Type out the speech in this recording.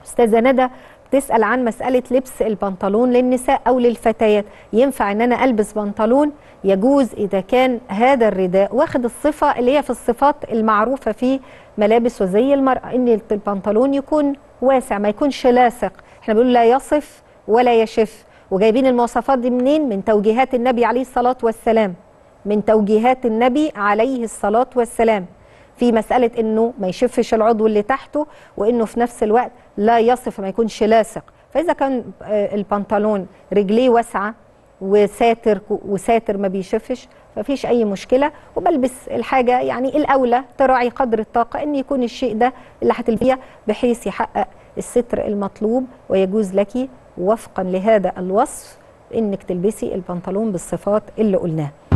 استاذه ندى بتسال عن مساله لبس البنطلون للنساء او للفتيات ينفع ان انا البس بنطلون يجوز اذا كان هذا الرداء واخد الصفه اللي هي في الصفات المعروفه في ملابس وزي المراه ان البنطلون يكون واسع ما يكونش لاصق احنا بنقول لا يصف ولا يشف وجايبين المواصفات دي منين من توجيهات النبي عليه الصلاه والسلام من توجيهات النبي عليه الصلاه والسلام في مساله انه ما يشفش العضو اللي تحته وانه في نفس الوقت لا يصف ما يكونش لاصق فاذا كان البنطلون رجليه واسعه وساتر وساتر ما بيشفش ففيش اي مشكله وبلبس الحاجه يعني الاولى تراعي قدر الطاقه ان يكون الشيء ده اللي هتلبيه بحيث يحقق الستر المطلوب ويجوز لك وفقا لهذا الوصف انك تلبسي البنطلون بالصفات اللي قلناها